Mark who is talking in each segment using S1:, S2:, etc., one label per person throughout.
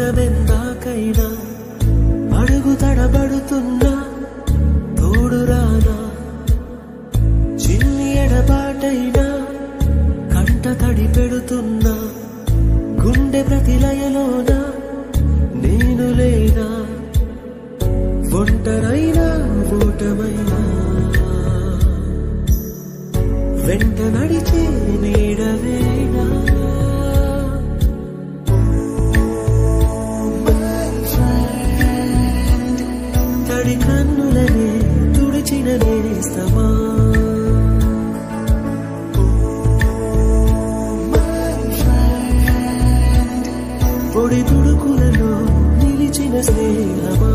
S1: ప్రాణమెందాకైనా అడుగు తడబడుతున్నా తోడురానా చిన్ని ఎడబాటైనా కంట తడి పెడుతున్నా గుండె ప్రతిలయలోన నేను లేనా ఒంటరైనా ఓటమైనా వెంట నడిచే నీడవేనా తడి కన్నులనే తుడిచిన నేస్తమా పొడి తుడుకులలో నిలిచిన స్నేహమా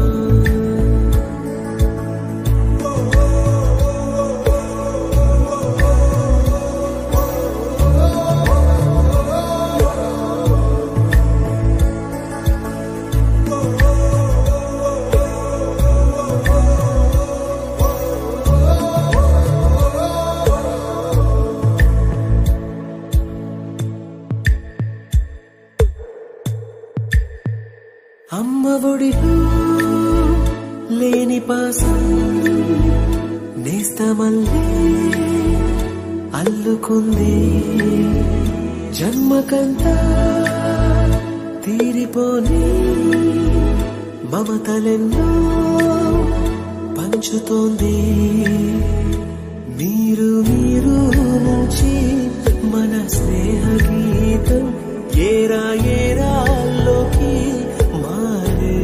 S1: అమ్మ ఒడిలో లేని పాసం నేస్తమల్లే అల్లుకుంది జన్మకంతా తీరిపోని మమతలెన్నో పంచుతోంది మీరు మీరు నుంచి మన స్నేహ గీతం ఏరా ఏరాల్లోకి మారే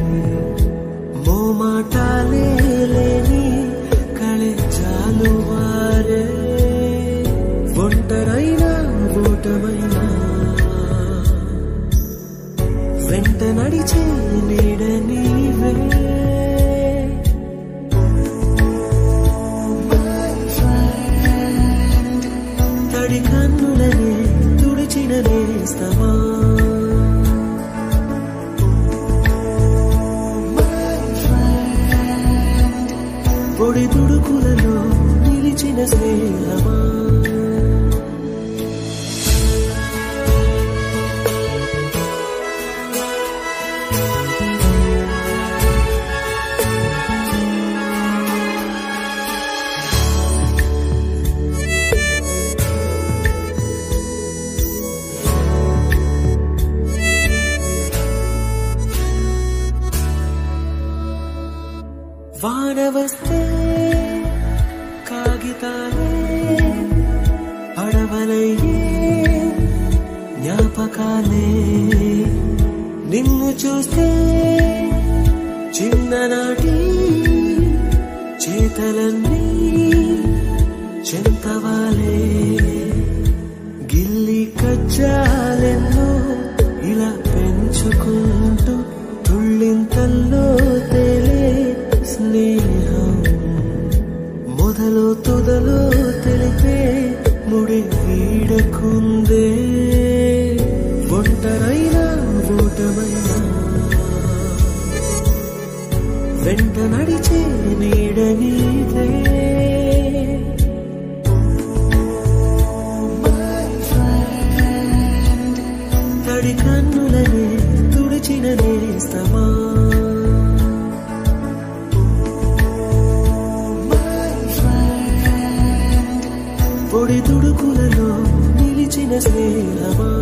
S1: మోమాటాలే లేని కళెచ్చాలు వారే ఒంటరైనా ఓటమైనా వెంట నడిచే నీడ నీవే తడి కన్నులనే తుడిచిన నేస్తమా పొడి తుడుకులలో నిలిచిన స్నేహమా వాన వస్తే కాగితాలే అడవలయ్యే జ్ఞాపకాలే నిన్ను చూస్తే చిన్ననాటి చేతలన్నీ చెంతవాలే గిల్లి కజ్జాలెన్నో ఇలా పెంచుకుంటూ తుళ్ళింతల్లో తేలే స్నేహం మొదలు తుదలో తెలిపే ముడి వీడకుందే ఒంటరైనా ఓటమైనా వెంట నడిచే నీడ నీదే తడి కన్నులనే తుడిచిన నేస్తమా పొడి తుడుకులలో నిలిచిన స్నేహమా